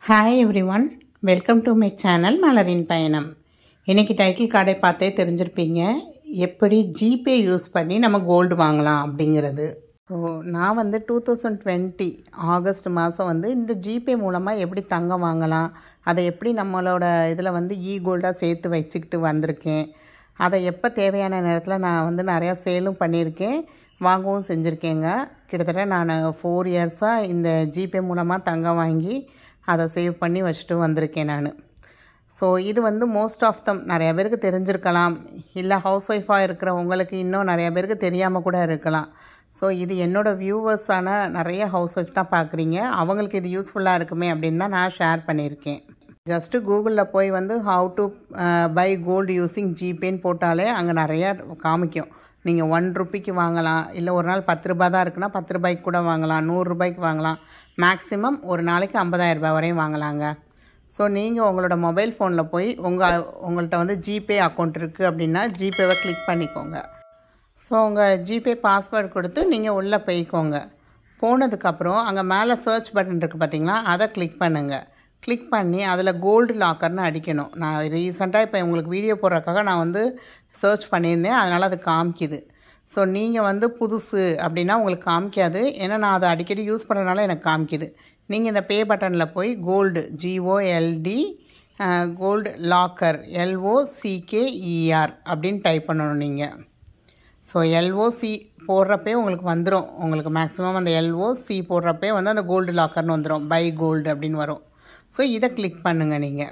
hi everyone welcome to my channel மலரின் பயணம் இன்றைக்கி டைட்டில் கார்டை பார்த்தே தெரிஞ்சிருப்பீங்க எப்படி ஜிபே யூஸ் பண்ணி நம்ம கோல்டு வாங்கலாம் அப்படிங்கிறது ஸோ நான் வந்து டூ தௌசண்ட் டுவெண்ட்டி ஆகஸ்ட் மாதம் வந்து இந்த ஜிபே மூலமாக எப்படி தங்கம் வாங்கலாம் அதை எப்படி நம்மளோட இதில் வந்து இ கோல்டாக சேர்த்து வச்சுக்கிட்டு வந்திருக்கேன் அதை எப்போ தேவையான நேரத்தில் நான் வந்து நிறையா சேலும் பண்ணியிருக்கேன் வாங்கவும் செஞ்சுருக்கேங்க கிட்டத்தட்ட நான் ஃபோர் இயர்ஸாக இந்த ஜிபே மூலமாக தங்கம் வாங்கி அதை சேவ் பண்ணி வச்சுட்டு வந்திருக்கேன் நான் ஸோ இது வந்து மோஸ்ட் ஆஃப் தம் நிறைய பேருக்கு தெரிஞ்சிருக்கலாம் இல்லை ஹவுஸ் ஒய்ஃபாக இருக்கிற உங்களுக்கு இன்னும் நிறைய பேருக்கு தெரியாமல் கூட இருக்கலாம் ஸோ இது என்னோடய வியூவர்ஸான நிறைய ஹவுஸ் ஒய்ஃப் தான் பார்க்குறீங்க அவங்களுக்கு இது யூஸ்ஃபுல்லாக இருக்குமே அப்படின்னு தான் நான் ஷேர் பண்ணியிருக்கேன் ஜஸ்ட்டு கூகுளில் போய் வந்து how to buy gold using ஜிபேன்னு போட்டாலே அங்கே நிறையா காமிக்கும் நீங்கள் ஒன் ருபிக்கு வாங்கலாம் இல்லை ஒரு நாள் பத்து ரூபா தான் இருக்குன்னா பத்து ரூபாய்க்கு கூட வாங்கலாம் நூறுரூபாய்க்கு வாங்கலாம் மேக்ஸிமம் ஒரு நாளைக்கு ஐம்பதாயிரம் ரூபாய் வரையும் வாங்கலாங்க ஸோ நீங்கள் உங்களோட மொபைல் ஃபோனில் போய் உங்கள் உங்கள்கிட்ட வந்து ஜிபே அக்கௌண்ட் இருக்குது அப்படின்னா ஜிபேவை கிளிக் பண்ணிக்கோங்க ஸோ உங்கள் ஜிபே பாஸ்வேர்டு கொடுத்து நீங்கள் உள்ளே போய்க்கோங்க போனதுக்கப்புறம் அங்கே மேலே சர்ச் பட்டன் இருக்குது பார்த்தீங்களா அதை கிளிக் பண்ணுங்கள் கிளிக் பண்ணி அதில் கோல்டு லாக்கர்னு அடிக்கணும் நான் ரீசெண்டாக இப்போ உங்களுக்கு வீடியோ போடுறதுக்காக நான் வந்து சர்ச் பண்ணியிருந்தேன் அதனால் அது காமிக்குது ஸோ நீங்கள் வந்து புதுசு அப்படின்னா உங்களுக்கு காமிக்காது ஏன்னா நான் அதை அடிக்கடி யூஸ் பண்ணுறதுனால எனக்கு காமிக்குது நீங்கள் இந்த பே பட்டனில் போய் gold G O L D gold locker L O C K E R அப்படின்னு டைப் பண்ணணும் நீங்கள் ஸோ எல்ஓசி போடுறப்பே உங்களுக்கு வந்துடும் உங்களுக்கு மேக்ஸிமம் அந்த எல்ஓசி போடுறப்பே வந்து அந்த கோல்டு லாக்கர்னு வந்துடும் பை கோல்டு அப்படின்னு வரும் ஸோ இதை கிளிக் பண்ணுங்கள் நீங்கள்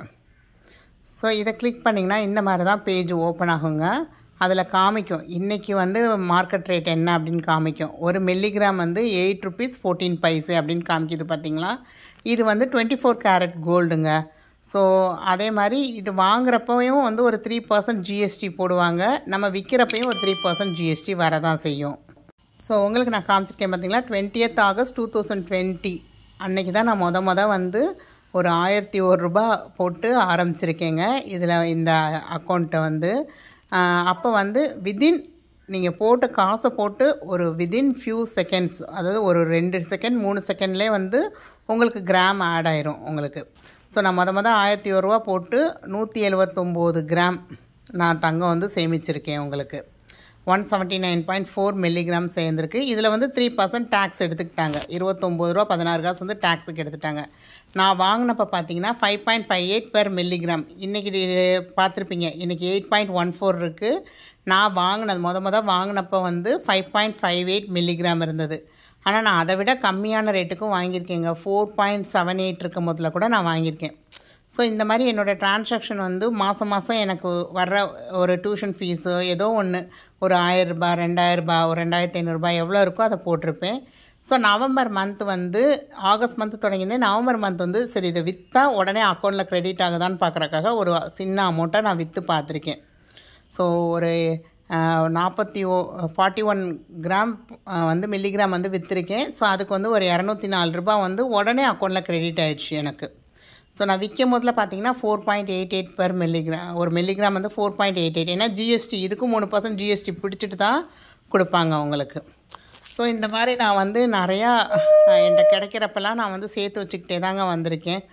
ஸோ இதை கிளிக் பண்ணிங்கன்னா இந்த மாதிரி தான் பேஜ் ஓப்பன் ஆகுங்க அதில் காமிக்கும் இன்றைக்கி வந்து மார்க்கெட் ரேட் என்ன அப்படின்னு காமிக்கும் ஒரு மில்லிகிராம் வந்து எயிட் ருபீஸ் ஃபோர்டீன் பைஸு அப்படின்னு காமிக்குது பார்த்தீங்களா இது வந்து டுவெண்ட்டி ஃபோர் கேரட் கோல்டுங்க ஸோ அதே மாதிரி இது வாங்குறப்பையும் வந்து ஒரு த்ரீ பர்சன்ட் ஜிஎஸ்டி போடுவாங்க நம்ம விற்கிறப்பையும் ஒரு த்ரீ பர்சன்ட் ஜிஎஸ்டி வரதான் செய்யும் ஸோ உங்களுக்கு நான் காமிச்சிருக்கேன் பார்த்தீங்களா twentieth August two thousand twenty அன்றைக்கி தான் நான் மொத மொதல் வந்து ஒரு ஆயிரத்தி ஒரு ரூபா போட்டு ஆரம்பிச்சிருக்கேங்க இதில் இந்த அக்கௌண்ட்டை வந்து அப்போ வந்து விதின் நீங்கள் போட்ட காசை போட்டு ஒரு விதின் ஃபியூ செகண்ட்ஸ் அதாவது ஒரு ரெண்டு செகண்ட் மூணு செகண்ட்லேயே வந்து உங்களுக்கு கிராம் ஆட் ஆயிரும் உங்களுக்கு ஸோ நான் மொதல் மொதல் ஆயிரத்தி ஒரு ரூபா போட்டு நூற்றி எழுபத்தொம்போது கிராம் நான் தங்கம் வந்து சேமிச்சிருக்கேன் உங்களுக்கு one seventy nine point four milligram சேர்ந்துருக்கு இதில் வந்து த்ரீ பர்சன்ட் டேக்ஸ் எடுத்துக்கிட்டாங்க இருபத்தொம்போது ரூபா பதினாறு காசு வந்து டேக்ஸுக்கு எடுத்துட்டாங்க நான் வாங்கினப்போ பார்த்தீங்கன்னா five point five eight per milligram இன்றைக்கி பார்த்துருப்பீங்க இன்றைக்கி எயிட் பாயிண்ட் ஒன் ஃபோர் இருக்குது நான் வாங்கினது மொத மொதல் வாங்கினப்போ வந்து five point five eight milligram இருந்தது ஆனால் நான் அதை விட கம்மியான ரேட்டுக்கும் வாங்கியிருக்கேங்க ஃபோர் பாயிண்ட் செவன் எயிட் இருக்கும் போதில் கூட நான் வாங்கியிருக்கேன் ஸோ இந்த மாதிரி என்னோடய ட்ரான்சாக்ஷன் வந்து மாதம் மாதம் எனக்கு வர்ற ஒரு டியூஷன் ஃபீஸு ஏதோ ஒன்று ஒரு ஆயிரரூபா ரெண்டாயிரரூபா ஒரு ரெண்டாயிரத்தி ஐநூறுரூபா எவ்வளோ இருக்கோ அதை போட்டிருப்பேன் ஸோ நவம்பர் மந்த் வந்து ஆகஸ்ட் மந்த் தொடங்கியிருந்தேன் நவம்பர் மந்த் வந்து சரி இதை விற்றா உடனே அக்கௌண்ட்டில் க்ரெடிட் ஆகுதான்னு பார்க்குறக்காக ஒரு சின்ன அமௌண்ட்டை நான் விற்று பார்த்துருக்கேன் ஸோ ஒரு நாற்பத்தி ஓ ஃபார்ட்டி ஒன் கிராம் வந்து மில்லிகிராம் வந்து விற்றுருக்கேன் ஸோ அதுக்கு வந்து ஒரு இரநூத்தி நாலு ரூபா வந்து உடனே அக்கௌண்ட்டில் க்ரெடிட் ஆகிடுச்சு எனக்கு ஸோ நான் விற்கும் போதில் பார்த்தீங்கன்னா four point eight eight per milligram ஒரு மில்லிகிராம் வந்து ஃபோர் பாயிண்ட் எயிட் எயிட் ஏன்னா ஜிஎஸ்டி இதுக்கும் மூணு பர்சன்ட் ஜிஎஸ்டி பிடிச்சிட்டு தான் கொடுப்பாங்க அவங்களுக்கு ஸோ இந்த மாதிரி நான் வந்து நிறையா என்கிட்ட கிடைக்கிறப்பெல்லாம் நான் வந்து சேர்த்து வச்சுக்கிட்டே தாங்க வந்திருக்கேன்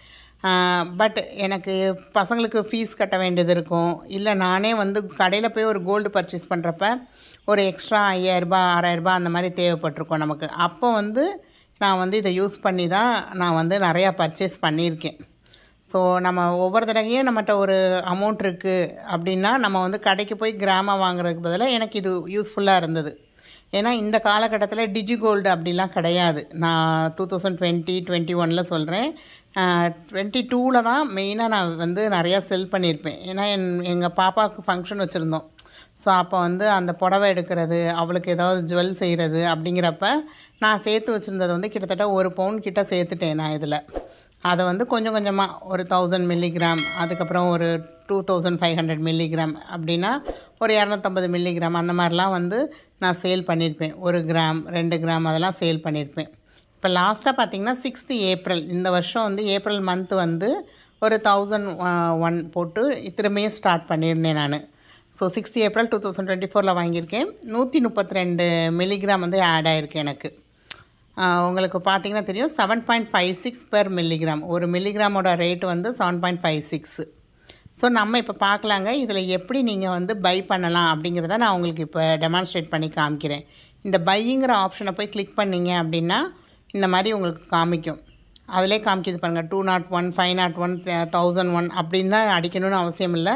பட் எனக்கு பசங்களுக்கு ஃபீஸ் கட்ட வேண்டியது இருக்கும் இல்லை நானே வந்து கடையில் போய் ஒரு கோல்டு பர்ச்சேஸ் பண்ணுறப்ப ஒரு எக்ஸ்ட்ரா ஐயாயிரரூபா ஆறாயிரரூபா அந்த மாதிரி தேவைப்பட்டிருக்கோம் நமக்கு அப்போ வந்து நான் வந்து இதை யூஸ் பண்ணி தான் நான் வந்து நிறையா பர்ச்சேஸ் பண்ணியிருக்கேன் ஸோ நம்ம ஒவ்வொரு தடவையும் நம்மகிட்ட ஒரு அமௌண்ட் இருக்குது அப்படின்னா நம்ம வந்து கடைக்கு போய் கிராமம் வாங்குறதுக்கு பதிலாக எனக்கு இது யூஸ்ஃபுல்லாக இருந்தது ஏன்னா இந்த காலகட்டத்தில் டிஜி கோல்டு அப்படிலாம் கிடையாது நான் டூ தௌசண்ட் டுவெண்ட்டி டுவெண்ட்டி ஒனில் சொல்கிறேன் டுவெண்ட்டி டூவில் தான் மெயினாக நான் வந்து நிறையா செல் பண்ணியிருப்பேன் ஏன்னா என் எங்கள் பாப்பாவுக்கு ஃபங்க்ஷன் வச்சுருந்தோம் ஸோ அப்போ வந்து அந்த புடவை எடுக்கிறது அவளுக்கு ஏதாவது ஜுவல் செய்கிறது அப்படிங்கிறப்ப நான் சேர்த்து வச்சுருந்தது வந்து கிட்டத்தட்ட ஒரு பவுன் கிட்ட சேர்த்துட்டேன் நான் இதில் அதை வந்து கொஞ்சம் கொஞ்சமாக ஒரு தௌசண்ட் மில்லிகிராம் அதுக்கப்புறம் ஒரு two thousand five hundred milligram அப்படின்னா ஒரு இரநூத்தம்பது மில்லிகிராம் அந்த மாதிரிலாம் வந்து நான் சேல் பண்ணியிருப்பேன் ஒரு கிராம் ரெண்டு கிராம் அதெல்லாம் சேல் பண்ணியிருப்பேன் இப்போ லாஸ்ட்டாக பார்த்தீங்கன்னா சிக்ஸ்த்து ஏப்ரல் இந்த வருஷம் வந்து ஏப்ரல் மந்த் வந்து ஒரு தௌசண்ட் ஒன் போட்டு திரும்பியும் ஸ்டார்ட் பண்ணியிருந்தேன் நான் so sixth April two thousand twenty ஃபோரில் வாங்கியிருக்கேன் நூற்றி முப்பத்தி ரெண்டு மில்லிகிராம் வந்து ஆட் ஆகிருக்கு எனக்கு ஆஹ், உங்களுக்கு பார்த்தீங்கன்னா தெரியும் seven point five six per milligram ஒரு மில்லிகிராமோட ரேட் வந்து seven point five six so நம்ம இப்போ பார்க்கலாங்க இதில் எப்படி நீங்கள் வந்து பை பண்ணலாம் அப்படிங்கிறத நான் உங்களுக்கு இப்போ டெமான்ஸ்ட்ரேட் பண்ணி காமிக்கிறேன் இந்த பையிங்கிற ஆப்ஷனை போய் கிளிக் பண்ணீங்க அப்படின்னா இந்த மாதிரி உங்களுக்கு காமிக்கும் அதிலே காமிக்கிது பாருங்கள் two naught one five naught one thousand one அப்படின்னு தான் அடிக்கணும்னு அவசியம் இல்லை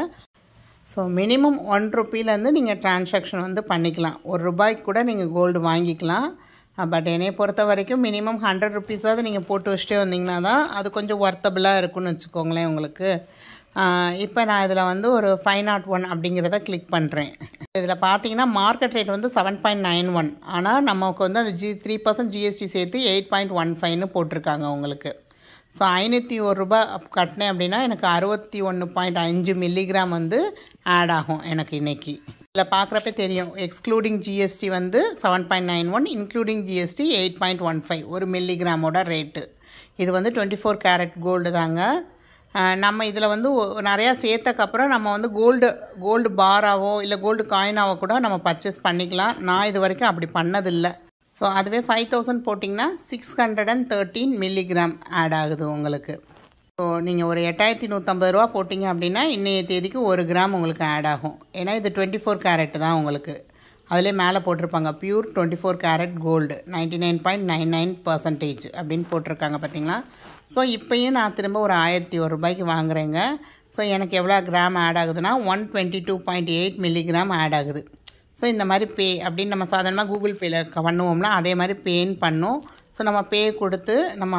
ஸோ மினிமம் ஒன் ருப்பிலேருந்து நீங்கள் டிரான்சாக்ஷன் வந்து பண்ணிக்கலாம் ஒரு ரூபாய்க்கு கூட நீங்கள் கோல்டு வாங்கிக்கலாம் பட் என்னைய பொறுத்த வரைக்கும் மினிமம் ஹண்ட்ரட் ருபீஸாவது நீங்கள் போட்டு வச்சுட்டே வந்தீங்கன்னா தான் அது கொஞ்சம் ஒர்த்தபுளாக இருக்கும்னு வச்சுக்கோங்களேன் உங்களுக்கு இப்போ நான் இதில் வந்து ஒரு ஃபைவ் நாட் ஒன் அப்படிங்கிறத கிளிக் பண்ணுறேன் இதில் பார்த்தீங்கன்னா மார்க்கெட் ரேட் வந்து செவன் பாயிண்ட் நைன் ஒன் ஆனால் நமக்கு வந்து அந்த ஜி த்ரீ பர்சன்ட் ஜிஎஸ்டி சேர்த்து எயிட் பாயிண்ட் ஒன் ஃபைவ்னு போட்டிருக்காங்க உங்களுக்கு ஸோ ஐநூற்றி ஒரு ரூபா கட்டினேன் அப்படின்னா எனக்கு அறுபத்தி ஒன்று பாயிண்ட் அஞ்சு மில்லிகிராம் வந்து ஆட் ஆகும் எனக்கு இன்னைக்கு இதில் பார்க்குறப்ப தெரியும் எக்ஸ்க்ளூடிங் ஜிஎஸ்டி வந்து seven point nine one including GST eight point one five ஒரு மில்லிகிராமோட ரேட்டு இது வந்து டுவெண்ட்டி ஃபோர் கேரட் கோல்டு தாங்க அஹ் நம்ம இதில் வந்து ஒ- நிறையா சேர்த்தக்கப்புறம் நம்ம வந்து கோல்டு கோல்டு பாராவோ இல்லை கோல்டு காயினாவோ கூட நம்ம பர்ச்சேஸ் பண்ணிக்கலாம் நான் இது வரைக்கும் அப்படி பண்ணதில்லை ஸோ அதுவே ஃபைவ் தௌசண்ட் போட்டிங்கன்னா six hundred and thirteen milligram add ஆகுது உங்களுக்கு ஸோ நீங்கள் ஒரு எட்டாயிரத்தி நூற்றம்பது ரூபா போட்டிங்க அப்படின்னா இன்றைய தேதிக்கு ஒரு கிராம் உங்களுக்கு ஆட் ஆகும் ஏன்னா இது டுவெண்ட்டி ஃபோர் கேரட் தான் உங்களுக்கு அதிலே மேலே போட்டிருப்பாங்க pure twenty four carat gold ninety nine point nine nine percentage அப்படின்னு போட்டிருக்காங்க பார்த்தீங்களா ஸோ இப்போயும் நான் திரும்ப ஒரு ஆயிரத்தி ஒரு ரூபாய்க்கு வாங்குறேங்க ஸோ எனக்கு எவ்வளோ கிராம் ஆட் ஆகுதுன்னா one twenty two point eight milligram add ஆகுது ஸோ இந்த மாதிரி பே அப்படின்னு நம்ம சாதாரணமாக கூகுள் பேயில் பண்ணுவோம்னா அதே மாதிரி பேன்னு பண்ணும் ஸோ நம்ம பே கொடுத்து நம்ம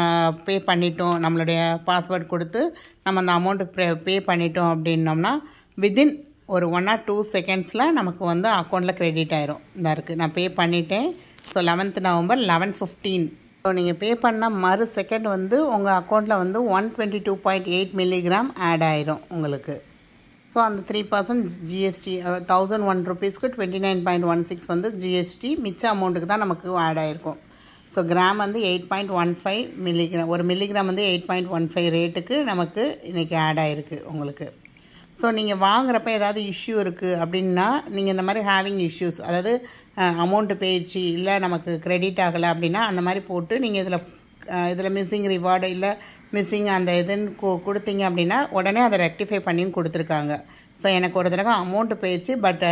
பே பண்ணிட்டோம் நம்மளுடைய பாஸ்வேர்ட் கொடுத்து நம்ம அந்த அமௌண்ட்டுக்கு பே பண்ணிட்டோம் அப்படின்னோம்னா வித்தின் ஒரு ஒன் ஆர் டூ செகண்ட்ஸில் நமக்கு வந்து அக்கௌண்ட்டில் கிரெடிட் ஆயிரும் இந்த இருக்குது நான் பே பண்ணிட்டேன் so eleventh November eleven fifteen so நீங்கள் பே பண்ண மறு செகண்ட் வந்து உங்கள் அக்கௌண்ட்டில் வந்து one twenty two point eight milligram add ஆயிரும் உங்களுக்கு ஸோ அந்த three percent GST thousand one ருபீஸ்க்கு twenty nine point one six வந்து ஜிஎஸ்டி மிச்ச அமௌண்ட்டுக்கு தான் நமக்கு ஆட் ஆகிருக்கும் ஸோ கிராம் வந்து eight point one five milligram ஒரு மில்லிகிராம் வந்து எயிட் பாயிண்ட் ஒன் ஃபைவ் ரேட்டுக்கு நமக்கு இன்றைக்கி ஆட் ஆகிருக்கு உங்களுக்கு ஸோ நீங்கள் வாங்குறப்ப ஏதாவது இஷ்யூ இருக்குது அப்படின்னா நீங்கள் இந்த மாதிரி ஹேவிங் இஷ்யூஸ் அதாவது அமௌண்ட்டு போயிடுச்சு இல்லை நமக்கு கிரெடிட் ஆகலை அப்படின்னா அந்த மாதிரி போட்டு நீங்கள் இதில் இதில் மிஸ்ஸிங் ரிவார்டு இல்லை மிஸ்ஸிங் அந்த இதுன்னு கு கொடுத்தீங்க அப்படின்னா உடனே அதை ரெக்டிஃபை பண்ணின்னு கொடுத்துருக்காங்க ஸோ எனக்கு ஒரு தடவை அமௌண்ட்டு போயிடுச்சு பட்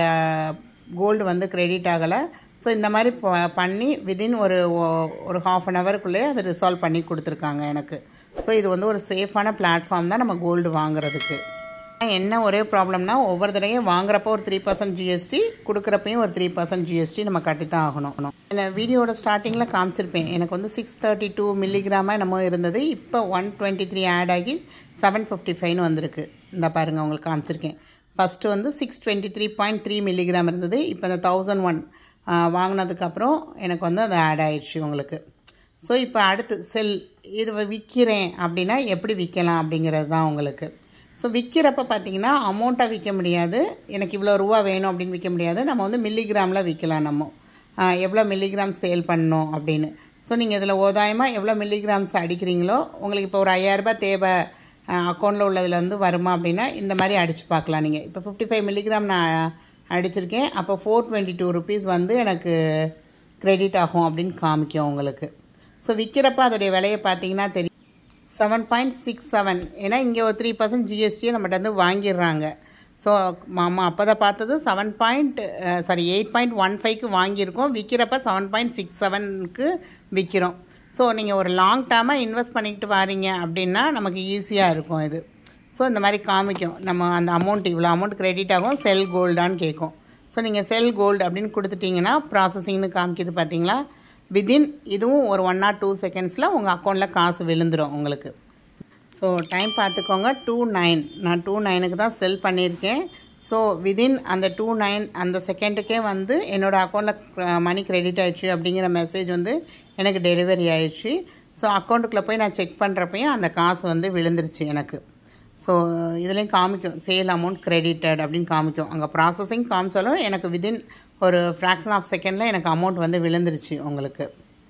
கோல்டு வந்து கிரெடிட் ஆகலை ஸோ இந்த மாதிரி ப- பண்ணி விதின் ஒரு ஒ- ஒரு ஹாஃப் அன் ஹவருக்குள்ளேயே அதை ரிசால்வ் பண்ணி கொடுத்துருக்காங்க எனக்கு ஸோ இது வந்து ஒரு சேஃபான பிளாட்ஃபார்ம் தான் நம்ம கோல்டு வாங்குறதுக்கு என்ன ஒரே ப்ராப்ளம்னா ஒவ்வொரு தடவையும் வாங்குறப்போ ஒரு த்ரீ பர்சன்ட் ஜிஎஸ்டி கொடுக்குறப்பையும் ஒரு த்ரீ பர்சன்ட் ஜிஎஸ்டி நம்ம கட்டி தான் ஆகணும் நான் வீடியோட ஸ்டார்டிங்கில் காமிச்சிருப்பேன் எனக்கு வந்து சிக்ஸ் தேர்ட்டி டூ மில்லிகிராமாக என்னமோ இருந்தது இப்போ ஒன் டுவெண்ட்டி த்ரீ ஆட் ஆகி செவன் ஃபிஃப்டி ஃபைவ்னு வந்திருக்கு இந்த பாருங்கள் உங்களுக்கு காமிச்சிருக்கேன் ஃபஸ்ட்டு வந்து six twenty three point three milligram இருந்தது இப்போ இந்த தௌசண்ட் ஒன் வாங்கினதுக்கப்புறம் எனக்கு வந்து அது ஆட் ஆயிடுச்சு உங்களுக்கு ஸோ இப்போ அடுத்து செல் இது விற்கிறேன் அப்படின்னா எப்படி விற்கலாம் அப்படிங்கிறது தான் உங்களுக்கு ஸோ விற்கிறப்ப பார்த்தீங்கன்னா அமௌண்ட்டாக விற்க முடியாது எனக்கு இவ்வளோ ரூபா வேணும் அப்படின்னு விற்க முடியாது நம்ம வந்து மில்லிகிராமில் விற்கலாம் நம்ம ஆஹ் எவ்வளோ மில்லிகிராம் சேல் பண்ணணும் அப்படின்னு ஸோ நீங்கள் இதில் ஓதாயமாக எவ்வளோ மில்லிகிராம்ஸ் அடிக்கிறீங்களோ உங்களுக்கு இப்போ ஒரு ஐயாயிரரூபா தேவை அக்கௌண்ட்டில் உள்ளதில் வந்து வருமா அப்படின்னா இந்த மாதிரி அடித்து பார்க்கலாம் நீங்கள் இப்போ ஃபிஃப்டி ஃபைவ் மில்லிகிராம் நான் அடிச்சிருக்கேன் அப்போ ஃபோர் டுவெண்ட்டி டூ ருபீஸ் வந்து எனக்கு கிரெடிட் ஆகும் அப்படின்னு காமிக்கும் உங்களுக்கு ஸோ விற்கிறப்ப அதோடைய விலையை பார்த்தீங்கன்னா தெரியும் செவன் பாயிண்ட் சிக்ஸ் செவன் ஏன்னா இங்கே ஒரு த்ரீ பர்சன்ட் ஜிஎஸ்டியை நம்மகிட்ட வந்து வாங்கிடுறாங்க ஸோ மாமா அப்போ தான் பார்த்தது seven point sorry eight point one ஃபைவ்க்கு வாங்கியிருக்கோம் விற்கிறப்ப செவன் பாயிண்ட் சிக்ஸ் செவனுக்கு விற்கிறோம் ஸோ நீங்கள் ஒரு லாங் டேர்மாக இன்வெஸ்ட் பண்ணிக்கிட்டு வாரீங்க அப்படின்னா நமக்கு ஈஸியாக இருக்கும் இது ஸோ இந்த மாதிரி காமிக்கும் நம்ம அந்த அமௌண்ட் இவ்வளோ அமௌண்ட் கிரெடிட் ஆகும் செல் கோல்டான்னு கேட்கும் ஸோ நீங்கள் செல் கோல்டு அப்படின்னு கொடுத்துட்டிங்கன்னா ப்ராசஸிங்னு காமிக்குது பார்த்தீங்களா விதின் இதுவும் ஒரு ஒன் ஆர் டூ செகண்ட்ஸில் உங்கள் அக்கௌண்ட்டில் காசு விழுந்துடும் உங்களுக்கு ஸோ டைம் பார்த்துக்கோங்க டூ நைன் நான் டூ நைனுக்கு தான் செல் பண்ணியிருக்கேன் ஸோ விதின் அந்த டூ நைன் அந்த செகண்டுக்கே வந்து என்னோடய அக்கௌண்ட்டில் மணி கிரெடிட் ஆயிடுச்சு அப்படிங்கிற மெசேஜ் வந்து எனக்கு டெலிவரி ஆயிடுச்சு ஸோ அக்கௌண்ட்டுக்குள்ளே போய் நான் செக் பண்ணுறப்பையும் அந்த காசு வந்து விழுந்துருச்சு எனக்கு ஸோ இதுலேயும் காமிக்கும் சேல் அமௌண்ட் கிரெடிட்டட் அப்படின்னு காமிக்கும் அங்கே ப்ராசஸிங் காமிச்சாலும் எனக்கு விதின் ஒரு ஃப்ராக்ஷன் ஆஃப் செகண்டில் எனக்கு அமௌண்ட் வந்து விழுந்துருச்சு உங்களுக்கு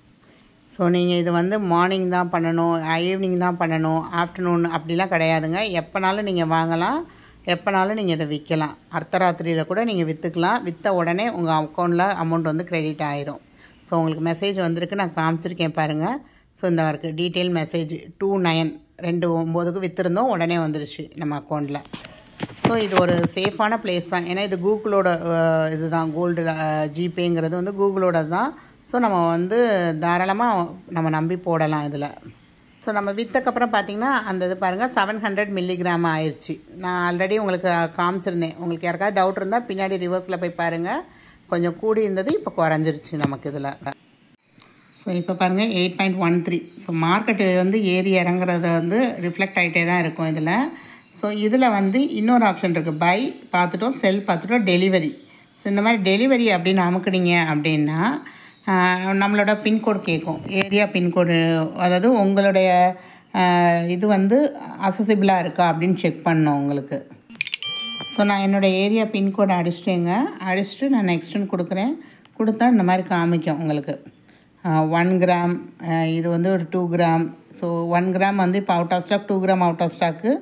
ஸோ நீங்கள் இது வந்து மார்னிங் தான் பண்ணணும் ஈவினிங் தான் பண்ணணும் ஆஃப்டர்நூன் அப்படிலாம் கிடையாதுங்க எப்போனாலும் நீங்கள் வாங்கலாம் எப்போனாலும் நீங்கள் இதை விற்கலாம் அர்த்தராத்திரியில் கூட நீங்கள் விற்றுக்கலாம் விற்ற உடனே உங்கள் அக்கௌண்ட்டில் அமௌண்ட் வந்து கிரெடிட் ஆயிரும் ஸோ உங்களுக்கு மெசேஜ் வந்திருக்கு நான் காமிச்சிருக்கேன் பாருங்கள் ஸோ இந்த இருக்குது டீட்டெயில் மெசேஜ் டூ நயன் ரெண்டு ஒம்போதுக்கு விற்றுருந்தோம் உடனே வந்துருச்சு நம்ம அக்கௌண்ட்டில் ஸோ இது ஒரு சேஃபான பிளேஸ் தான் ஏன்னா இது கூகுளோட இதுதான் கோல்டு ஜிபேங்கிறது வந்து கூகுளோட தான் ஸோ நம்ம வந்து தாராளமாக நம்ம நம்பி போடலாம் இதில் ஸோ நம்ம விற்றக்கப்புறம் பார்த்திங்கன்னா அந்த இது பாருங்கள் செவன் ஹண்ட்ரட் மில்லிகிராம் ஆயிடுச்சு நான் ஆல்ரெடி உங்களுக்கு காமிச்சிருந்தேன் உங்களுக்கு யாருக்காவது டவுட் இருந்தால் பின்னாடி ரிவர்ஸில் போய் பாருங்கள் கொஞ்சம் கூடி இருந்தது இப்போ குறைஞ்சிருச்சு நமக்கு இதில் ஸோ இப்போ பாருங்கள் eight point one three so market வந்து ஏறி இறங்குறத வந்து ரிஃப்ளெக்ட் ஆகிட்டே தான் இருக்கும் இதில் ஸோ இதில் வந்து இன்னொரு ஆப்ஷன் இருக்குது பை பார்த்துட்டோம் செல் பார்த்துட்டோம் டெலிவரி ஸோ இந்த மாதிரி டெலிவரி அப்படின்னு அமுக்குனீங்க அப்படின்னா நம்மளோட பின்கோடு கேட்கும் ஏரியா பின்கோடு அதாவது உங்களுடைய இது வந்து அசசிபிளாக இருக்கா அப்படின்னு செக் பண்ணோம் உங்களுக்கு ஸோ நான் என்னோடய ஏரியா பின்கோடை அடிச்சிட்டேங்க அடிச்சுட்டு நான் நெக்ஸ்ட்டுன்னு கொடுக்குறேன் கொடுத்தா இந்த மாதிரி காமிக்கும் உங்களுக்கு ஒன் கிராம் இது வந்து ஒரு two gram so one gram வந்து இப்போ out of stock two gram out of stock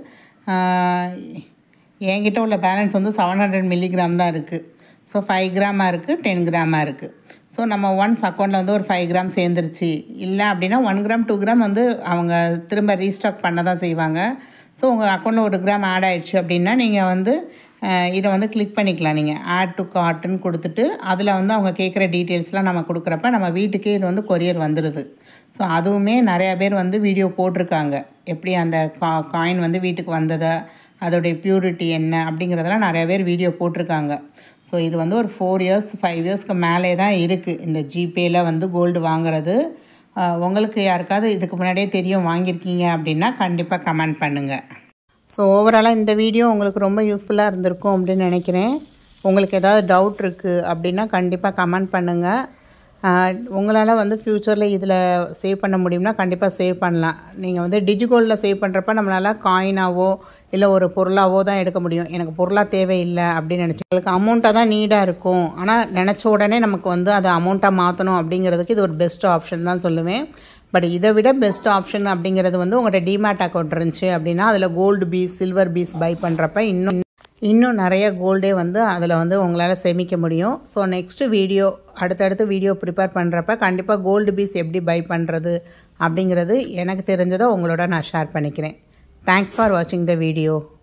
என்கிட்ட உள்ள பேலன்ஸ் வந்து செவன் ஹண்ட்ரட் மில்லிகிராம் தான் இருக்குது ஸோ ஃபைவ் கிராமாக இருக்குது டென் கிராமாக இருக்குது ஸோ நம்ம ஒன்ஸ் அக்கௌண்ட்டில் வந்து ஒரு ஃபைவ் கிராம் சேர்ந்துருச்சு இல்லை அப்படின்னா ஒன் கிராம் டூ கிராம் வந்து அவங்க திரும்ப ரீஸ்டாக் பண்ண தான் செய்வாங்க ஸோ உங்கள் அக்கௌண்ட்டில் ஒரு கிராம் ஆட் ஆயிடுச்சு அப்படின்னா நீங்கள் வந்து இதை வந்து கிளிக் பண்ணிக்கலாம் நீங்கள் ஆட் டு கார்ட்டுன்னு கொடுத்துட்டு அதில் வந்து அவங்க கேட்குற டீட்டெயில்ஸ்லாம் நம்ம கொடுக்குறப்ப நம்ம வீட்டுக்கே இது வந்து கொரியர் வந்துடுது ஸோ அதுவுமே நிறையா பேர் வந்து வீடியோ போட்டிருக்காங்க எப்படி அந்த கா காயின் வந்து வீட்டுக்கு வந்ததை அதோடைய பியூரிட்டி என்ன அப்படிங்கிறதெல்லாம் நிறைய பேர் வீடியோ போட்டிருக்காங்க ஸோ இது வந்து ஒரு ஃபோர் இயர்ஸ் ஃபைவ் இயர்ஸ்க்கு மேலே தான் இருக்குது இந்த ஜிபேயில் வந்து கோல்டு வாங்குறது உங்களுக்கு யாருக்காவது இதுக்கு முன்னாடியே தெரியும் வாங்கியிருக்கீங்க அப்படின்னா கண்டிப்பாக கமெண்ட் பண்ணுங்கள் ஸோ ஓவராலாக இந்த வீடியோ உங்களுக்கு ரொம்ப யூஸ்ஃபுல்லாக இருந்திருக்கும் அப்படின்னு நினைக்கிறேன் உங்களுக்கு ஏதாவது டவுட் இருக்குது அப்படின்னா கண்டிப்பாக கமெண்ட் பண்ணுங்கள் உங்களால் வந்து ஃப்யூச்சரில் இதில் சேவ் பண்ண முடியும்னா கண்டிப்பாக சேவ் பண்ணலாம் நீங்கள் வந்து டிஜிகோல்டில் சேவ் பண்ணுறப்ப நம்மளால் காயினாவோ இல்லை ஒரு பொருளாவோ தான் எடுக்க முடியும் எனக்கு பொருளாக தேவையில்லை அப்படின்னு நினச்சி உங்களுக்கு அமௌண்ட்டாக தான் நீடாக இருக்கும் ஆனால் நினச்ச உடனே நமக்கு வந்து அதை அமௌண்ட்டாக மாற்றணும் அப்படிங்கிறதுக்கு இது ஒரு பெஸ்ட் ஆப்ஷன் தான் சொல்லுவேன் பட் இதை விட பெஸ்ட் ஆப்ஷன் அப்படிங்கிறது வந்து உங்கள்கிட்ட டிமேட் அக்கௌண்ட் இருந்துச்சு அப்படின்னா அதில் gold piece silver piece buy பண்ணுறப்ப இன்னும் இன்னும் நிறைய கோல்டே வந்து அதில் வந்து உங்களால் சேமிக்க முடியும் ஸோ நெக்ஸ்ட்டு வீடியோ அடுத்தடுத்து வீடியோ ப்ரிப்பேர் பண்ணுறப்ப கண்டிப்பாக கோல்டு பீஸ் எப்படி பை பண்ணுறது அப்படிங்கிறது எனக்கு தெரிஞ்சதை உங்களோட நான் ஷேர் பண்ணிக்கிறேன் தேங்க்ஸ் ஃபார் வாட்சிங் த வீடியோ